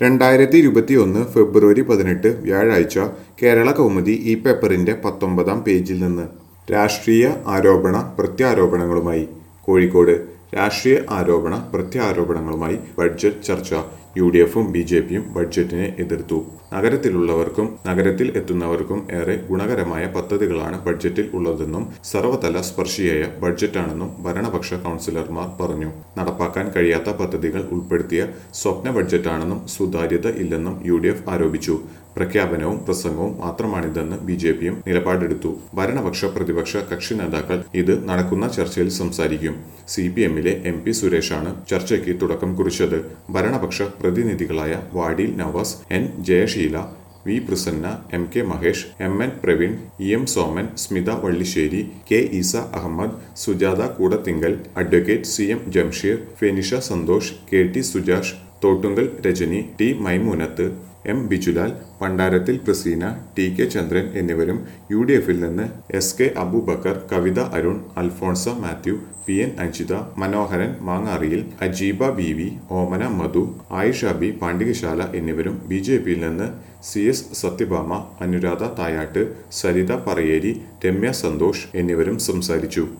രണ്ടായിരത്തി ഇരുപത്തി ഒന്ന് ഫെബ്രുവരി പതിനെട്ട് വ്യാഴാഴ്ച കേരള കൗമുദി ഈ പേപ്പറിന്റെ പത്തൊമ്പതാം പേജിൽ നിന്ന് രാഷ്ട്രീയ ആരോപണ പ്രത്യാരോപണങ്ങളുമായി കോഴിക്കോട് രാഷ്ട്രീയ ആരോപണ പ്രത്യാരോപണങ്ങളുമായി ബഡ്ജറ്റ് ചർച്ച യു ഡി എഫും ബി ജെ പിയും ബഡ്ജറ്റിനെ എതിർത്തു നഗരത്തിലുള്ളവർക്കും നഗരത്തിൽ എത്തുന്നവർക്കും ഏറെ ഗുണകരമായ പദ്ധതികളാണ് ബഡ്ജറ്റിൽ ഉള്ളതെന്നും സർവതല സ്പർശിയായ ബഡ്ജറ്റാണെന്നും ഭരണപക്ഷ കൗൺസിലർമാർ പറഞ്ഞു നടപ്പാക്കാൻ കഴിയാത്ത പദ്ധതികൾ ഉൾപ്പെടുത്തിയ സ്വപ്ന ബഡ്ജറ്റാണെന്നും സുതാര്യത ഇല്ലെന്നും യു ഡി എഫ് ആരോപിച്ചു പ്രഖ്യാപനവും പ്രസംഗവും മാത്രമാണിതെന്ന് ബി ജെ പിയും നിലപാടെടുത്തു ഭരണപക്ഷ പ്രതിപക്ഷ കക്ഷി നേതാക്കൾ ഇത് നടക്കുന്ന ചർച്ചയിൽ സംസാരിക്കും സി പി എമ്മിലെ എം പി സുരേഷാണ് ചർച്ചയ്ക്ക് തുടക്കം കുറിച്ചത് ഭരണപക്ഷ പ്രതിനിധികളായ Vadiyil Navas N Jayasheela V Prasanna M K Mahesh M N Praveen E M Soman Smitha Vallissery K Eesa Ahammed Sujatha Koodathingal advocate C M Jamsheer Fenisha Santhosh K T Sujash Thottungal Rajani T Maimoonath M Bijulal Pandarathil Praseena T K Chandran എന്നിവരും യു ഡി എഫിൽ നിന്ന് S K Abubacker Kavitha Arun Alphonsa Mathew P N Anjitha Manoharan Mangariyil Ajeeba B V Omana Madhu Ayisha B Pandikasala എന്നിവരും ബി ജെ പിയിൽ നിന്ന് സി എസ് സത്യഭാമ അനുരാധ തായാട്ട് സരിത പറയേരി രമ്യ സന്തോഷ് എന്നിവരും സംസാരിച്ചു